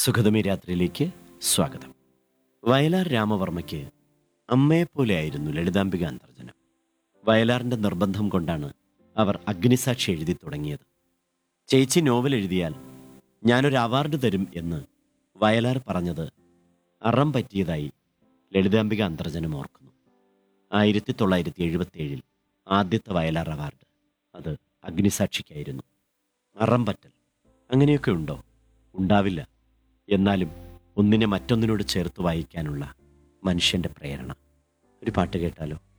സുഗതമി രാത്രിയിലേക്ക് സ്വാഗതം വയലാർ രാമവർമ്മയ്ക്ക് അമ്മയെപ്പോലെയായിരുന്നു ലളിതാംബിക അന്തർജനം വയലാറിൻ്റെ നിർബന്ധം കൊണ്ടാണ് അവർ അഗ്നിസാക്ഷി എഴുതി തുടങ്ങിയത് ചേച്ചി നോവൽ എഴുതിയാൽ ഞാനൊരു അവാർഡ് തരും എന്ന് വയലാർ പറഞ്ഞത് അറം പറ്റിയതായി ലളിതാംബിക അന്തർജനം ഓർക്കുന്നു ആയിരത്തി തൊള്ളായിരത്തി എഴുപത്തിയേഴിൽ ആദ്യത്തെ വയലാർ അവാർഡ് അത് അഗ്നിസാക്ഷിക്കായിരുന്നു അറം പറ്റൽ അങ്ങനെയൊക്കെ ഉണ്ടോ ഉണ്ടാവില്ല എന്നാലും ഒന്നിനെ മറ്റൊന്നിനോട് ചേർത്ത് വായിക്കാനുള്ള മനുഷ്യന്റെ പ്രേരണ ഒരു പാട്ട് കേട്ടാലോ